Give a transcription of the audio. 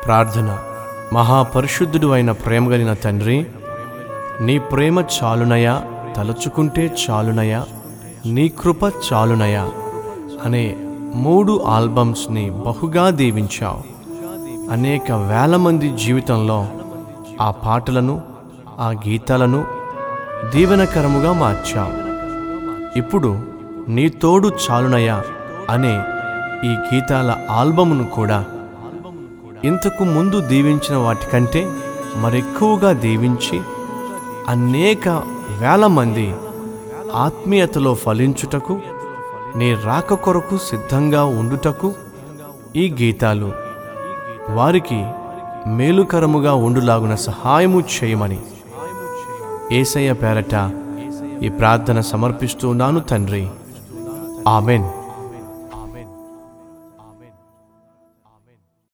ప్రార్థన మహాపరిశుద్ధుడు అయిన ప్రేమ కలిగిన తండ్రి నీ ప్రేమ చాలునయా తలుచుకుంటే చాలునయా నీ కృప చాలునయా అనే మూడు ఆల్బమ్స్ని బహుగా దీవించావు అనేక వేల మంది జీవితంలో ఆ పాటలను ఆ గీతాలను దీవెనకరముగా మార్చావు ఇప్పుడు నీ తోడు చాలునయా అనే ఈ గీతాల ఆల్బమును కూడా ఇంతకు ముందు దీవించిన వాటికంటే మరెక్కువగా దీవించి అనేక వేల మంది ఆత్మీయతలో ఫలించుటకు నీ రాక కొరకు సిద్ధంగా ఉండుటకు ఈ గీతాలు వారికి మేలుకరముగా ఉండులాగున సహాయము చేయమని ఏసయ్య పేరట ఈ ప్రార్థన సమర్పిస్తున్నాను తండ్రి ఆమెన్